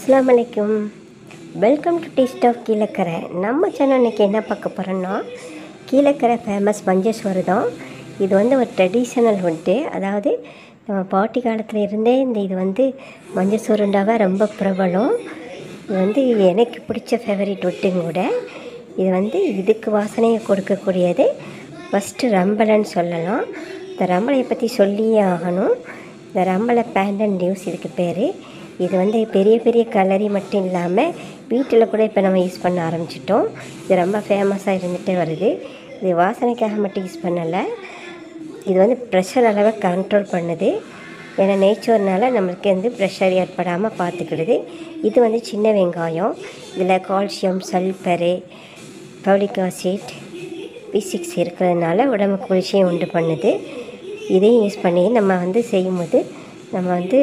அஸ்ஸலாமு அலைக்கும் welcome to taste of Kilakarai நம்ம சேனல் இன்றைக்கி என்ன பார்க்க போகிறோன்னா கீழக்கரை ஃபேமஸ் மஞ்சசோறு தான் இது வந்து ஒரு ட்ரெடிஷ்னல் ஃபுட்டு அதாவது நம்ம பாட்டி காலத்தில் இருந்தே இந்த இது வந்து மஞ்சசோறுண்டாக ரொம்ப பிரபலம் இது வந்து எனக்கு பிடிச்ச ஃபேவரட் ஃபுட்டும் கூட இது வந்து இதுக்கு வாசனையை கொடுக்கக்கூடியது ஃபஸ்ட்டு ரம்பலைன்னு சொல்லலாம் இந்த ரம்பலையை பற்றி சொல்லியே ஆகணும் இந்த ரம்பலை பேண்டன் நியூஸ் இதுக்கு பேர் இது வந்து பெரிய பெரிய கலரி மட்டும் இல்லாமல் வீட்டில் கூட இப்போ நம்ம யூஸ் பண்ண ஆரம்பிச்சிட்டோம் இது ரொம்ப ஃபேமஸாக இருந்துகிட்டே வருது இது வாசனைக்காக மட்டும் யூஸ் பண்ணலை இது வந்து ப்ரெஷர் அளவை கண்ட்ரோல் பண்ணுது ஏன்னா நேச்சர்னால நம்மளுக்கு வந்து ப்ரெஷர் ஏற்படாமல் பார்த்துக்கிடுது இது வந்து சின்ன வெங்காயம் இதில் calcium sulphur folic acid B six இருக்கிறதுனால உடம்பு குளிர்ச்சியை உண்டு பண்ணுது இதையும் யூஸ் பண்ணி நம்ம வந்து செய்யும்போது நம்ம வந்து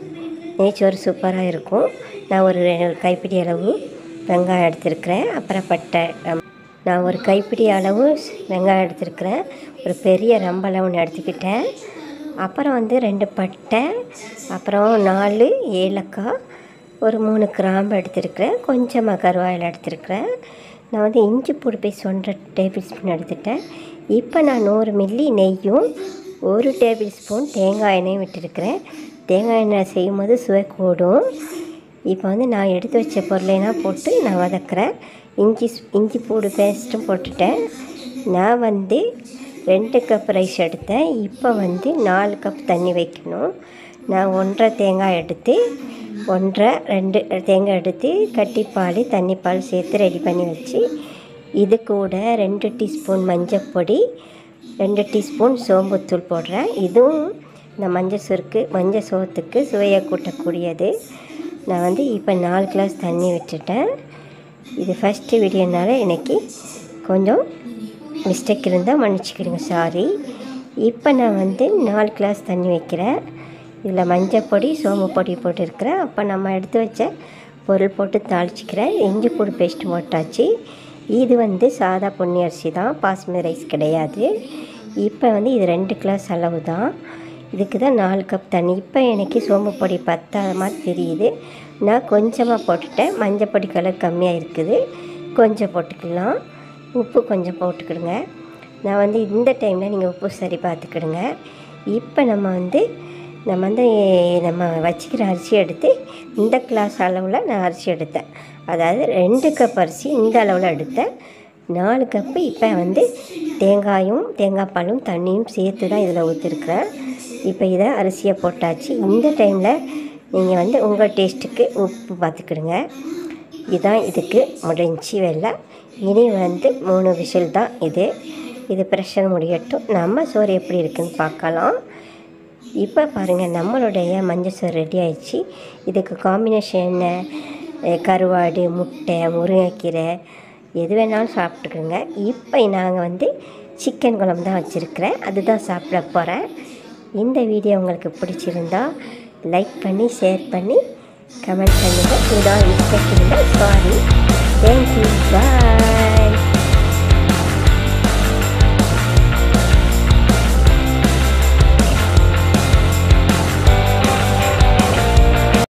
நேச்சர் சூப்பராக இருக்கும் நான் ஒரு ரெண்டு கைப்பிடி அளவு வெங்காயம் எடுத்திருக்கிறேன் அப்புறம் பட்டை ரம்- நான் ஒரு கைப்பிடி அளவு வெங்காயம் எடுத்திருக்கிறேன் ஒரு பெரிய ரம்பலை ஒன்று எடுத்துக்கிட்டேன் அப்புறம் வந்து ரெண்டு பட்டை அப்புறம் நாலு ஏலக்காய் ஒரு மூணு கிராம்பு எடுத்திருக்கிறேன் கொஞ்சமாக கருவாயில் எடுத்திருக்கிறேன் நான் வந்து இஞ்சி பூடு பேஸ்ட் ஒன்றரை டேபிள் ஸ்பூன் எடுத்துட்டேன் இப்போ நான் நூறு மில்லி நெய்யும் ஒரு டேபிள் ஸ்பூன் தேங்காய் எண்ணெயும் விட்டுருக்கிறேன் தேங்காய் எண்ணெய் செய்யும்போது சுவை கூடும் இப்போ வந்து நான் எடுத்து வச்ச பொருளையெல்லாம் போட்டு நான் வதக்குறேன் இஞ்சி இஞ்சி பூடு பேஸ்ட்டும் போட்டுட்டேன் நான் வந்து ரெண்டு கப் ரைஸ் எடுத்தேன் இப்போ வந்து நாலு கப் தண்ணி வைக்கணும் நான் ஒன்றரை தேங்காய் எடுத்து ஒன்றரை ரெண்டு தேங்காய் எடுத்து கட்டிப்பால் தண்ணிப்பால் சேர்த்து ரெடி பண்ணி வச்சு இது கூட ரெண்டு டீஸ்பூன் மஞ்சள் பொடி ரெண்டு டீஸ்பூன் சோம்புத்தூள் போடுறேன் இதுவும் இந்த மஞ்சள் சோறுக்கு மஞ்சள் சோத்துக்கு சுவையை கூட்டக்கூடியது நான் வந்து இப்போ நாலு கிளாஸ் தண்ணி விட்டுட்டேன் இது ஃபஸ்ட்டு வீடியோனால எனக்கு கொஞ்சம் மிஸ்டேக் இருந்தால் மன்னிச்சுக்கிடுங்க சாரி இப்போ நான் வந்து நாலு கிளாஸ் தண்ணி வைக்கிறேன் இதில் மஞ்சள் பொடி சோம்பு பொடி போட்டிருக்கிறேன் அப்போ நம்ம எடுத்து வச்ச பொருள் போட்டு தாளிச்சிக்கிறேன் இஞ்சி பூடு பேஸ்ட் போட்டாச்சு இது வந்து சாதா பொன்னி அரிசி தான் பாஸ்மதி ரைஸ் கிடையாது இப்போ வந்து இது ரெண்டு கிளாஸ் அளவு தான் இதுக்கு தான் நாலு கப் தண்ணி இப்போ எனக்கு சோம்பு பொடி பத்தாத மாதிரி தெரியுது நான் கொஞ்சமாக போட்டுட்டேன் மஞ்சள் பொடி கலர் கம்மியாக இருக்குது கொஞ்சம் போட்டுக்கலாம் உப்பு கொஞ்சம் போட்டுக்கிடுங்க நான் வந்து இந்த டைமில் நீங்கள் உப்பு சரி பார்த்துக்கிடுங்க இப்போ நம்ம வந்து நம்ம வந்து நம்ம வச்சுக்கிற அரிசி எடுத்து இந்த கிளாஸ் அளவில் நான் அரிசி எடுத்தேன் அதாவது ரெண்டு கப் அரிசி இந்த அளவில் எடுத்தேன் நாலு கப்பு இப்போ வந்து தேங்காயும் தேங்காய் பாலும் தண்ணியும் சேர்த்து தான் இதில் ஊற்றிருக்கிறேன் இப்போ இதை அரிசியை போட்டாச்சு இந்த டைமில் நீங்கள் வந்து உங்கள் டேஸ்ட்டுக்கு உப்பு பார்த்துக்கிடுங்க இதுதான் இதுக்கு முடிஞ்சு வேலை இனி வந்து மூணு விசில் தான் இது இது ப்ரெஷர் முடியட்டும் நம்ம சோறு எப்படி இருக்குன்னு பார்க்கலாம் இப்போ பாருங்கள் நம்மளுடைய மஞ்சள் சோறு ரெடி ஆயிடுச்சு இதுக்கு காம்பினேஷன் என்ன அஹ் கருவாடு முட்டை முருங்கைக்கீரை எது வேணாலும் சாப்பிட்டுக்குங்க இப்போ நாங்கள் வந்து சிக்கன் குழம்பு தான் வச்சுருக்கிறேன் அதுதான் சாப்பிட போகிறேன் இந்த வீடியோ உங்களுக்கு பிடிச்சிருந்தா லைக் பண்ணி ஷேர் பண்ணி கமெண்ட் பண்ணுங்கள் ஏதாவது மிஸ்டேக் இருந்தால் சாரி தேங்க்யூ பாய்